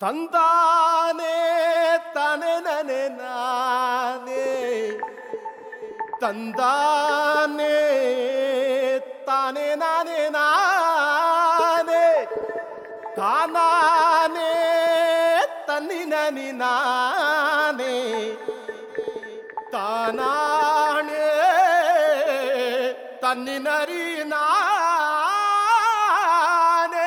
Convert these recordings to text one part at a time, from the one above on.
ತಂದಾನೆ ತಾನೆ ನನೆ ನಾನೇ ತಂದಾನೆ ತಾನೆ ನಾನೇ ನಾನೇ ತಾನಾನೆ ತನ್ನಿ ನನಿ ನಾನೇ ತಾನಾಣೆ ತನ್ನಿನರಿ ನಾನೇ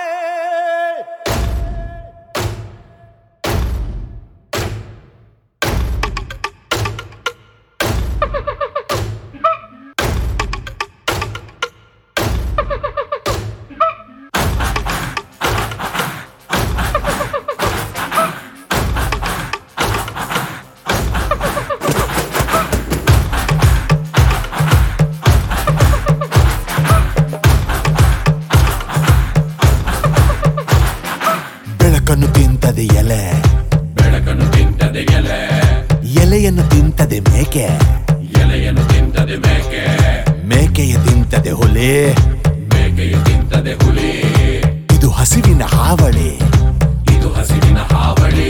ಬೆಳಕನ್ನು ತಿಂತದೆ ಎಲೆ ಬೆಳಕನ್ನು ತಿಂತದೆ ಎಲೆ ಎಲೆಯನ್ನು ತಿಂತದೆ ಮೇಕೆ ಎಲೆಯನ್ನು ತಿಂತದೆ ಮೇಕೆ ಮೇಕೆಯ ತಿಂತದೆ ಹುಲಿ ಮೇಕೆಯು ತಿಂತದೆ ಹುಲಿ ಇದು ಹಸಿವಿನ ಹಾವಳಿ ಇದು ಹಸಿವಿನ ಹಾವಳಿ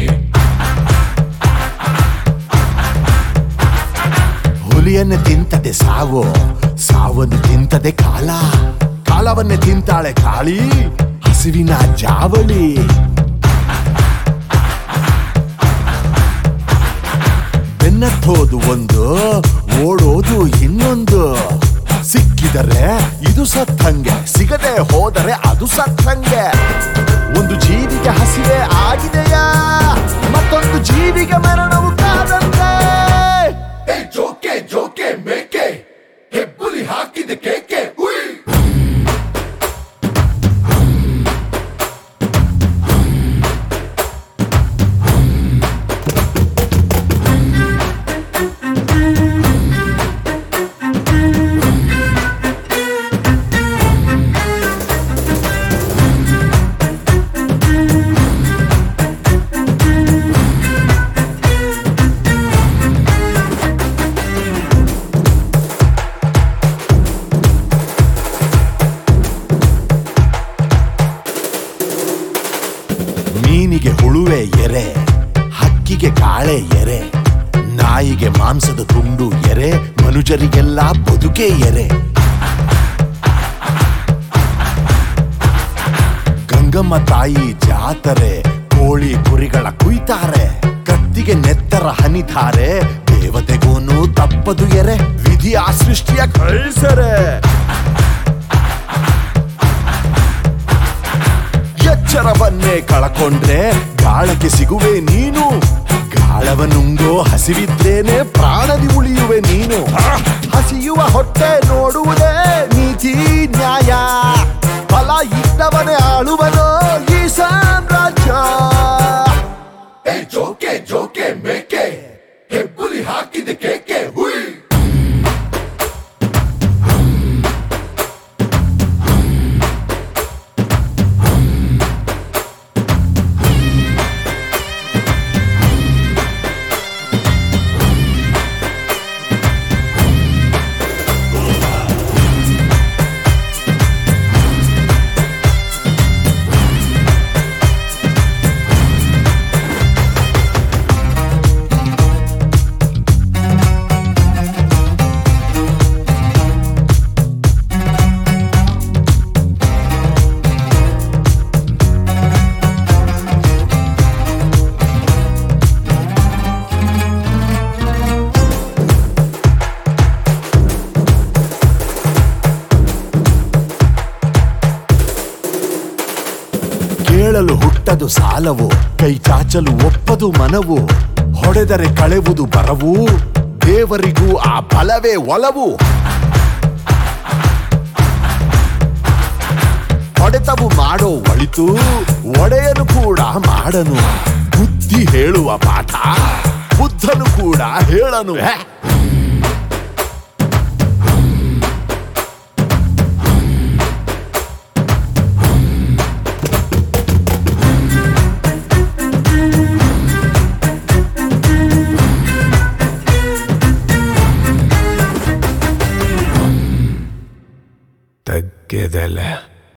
ಹುಲಿಯನ್ನು ತಿಂತದೆ ಸಾವು ಸಾವನ್ನು ತಿಂತದೆ ಕಾಲ ಕಾಲವನ್ನೇ ತಿಂತಾಳೆ ಕಾಳಿ ಹಸಿವಿನ ಜಾವಳಿ ಬೆನ್ನತ್ತೋದು ಒಂದು ಓಡೋದು ಇನ್ನೊಂದು ಸಿಕ್ಕಿದರೆ ಇದು ಸತ್ತಂಗೆ ಸಿಗದೆ ಹೋದರೆ ಅದು ಸತ್ತಂಗೆ ಒಂದು ಜೀವಿಗೆ ಹಸಿವೆ ಆಗಿದೆಯಾ ಮತ್ತೊಂದು ಜೀವಿಗೆ ಮರಣವು ಕಾದಂತೆ ಏ ಜೋಕೆ ಜೋಕೆ ಮೇಕೆ ಹೆಬ್ಬುಲಿ ಹಾಕಿದ ಕೇಕೆ ಉಯ್ ಮೀನಿಗೆ ಹುಳುವೆ ಎರೆ ಹಕ್ಕಿಗೆ ಕಾಳೆ ಎರೆ ನಾಯಿಗೆ ಮಾಂಸದ ತುಂಡು ಎರೆ ಮನುಜರಿಗೆಲ್ಲ ಬದುಕೆ ಎರೆ ಗಂಗಮ್ಮ ತಾಯಿ ಜಾತರೆ ಕೋಳಿ ಕುರಿಗಳ ಕುಯ್ತಾರೆ ಕತ್ತಿಗೆ ನೆತ್ತರ ಹನಿತಾರೆ ದೇವತೆಗೂನು ತಪ್ಪದು ಎರೆ ವಿಧಿ ಆ ಸೃಷ್ಟಿಯ ಕಳಿಸರೆ ಎಚ್ಚರವನ್ನೇ ಕಳಕೊಂಡ್ರೆ ಗಾಳಕ್ಕೆ ಸಿಗುವೆ ನೀನು ಗಾಳವನುಂಗೋ ಹಸಿವಿದ್ರೇನೆ ಪ್ರಾಣದಿ ಉಳಿಯುವೆ ನೀನು ಹಸಿಯುವ ಹೊಟ್ಟೆ ನೋಡುವುದೇ ನೀತಿ ನ್ಯಾಯ ಫಲ ಇದ್ದವನೇ ಆಳುವನೋ ಈ ಸಾಮ್ರಾಜ್ಯ ಏ ಜೋಕೆ ಜೋಕೆ ಮೇಕೆ ಹೆಬ್ಬುಲಿ ಹಾಕಿದ ಕೇಕೆ ಹುಯ್ ಕೇಳಲು ಹುಟ್ಟದು ಸಾಲವು ಕೈ ಚಾಚಲು ಒಪ್ಪದು ಮನವು ಹೊಡೆದರೆ ಕಳೆವುದು ಬರವು ದೇವರಿಗೂ ಆ ಬಲವೇ ಒಲವು ಹೊಡೆತವು ಮಾಡೋ ಒಳಿತು ಒಡೆಯನು ಕೂಡ ಮಾಡನು ಬುದ್ಧಿ ಹೇಳುವ ಪಾಠ ಬುದ್ಧನು ಕೂಡ ಹೇಳನು ಹೆ. ತಗ್ಗೆದಲೆ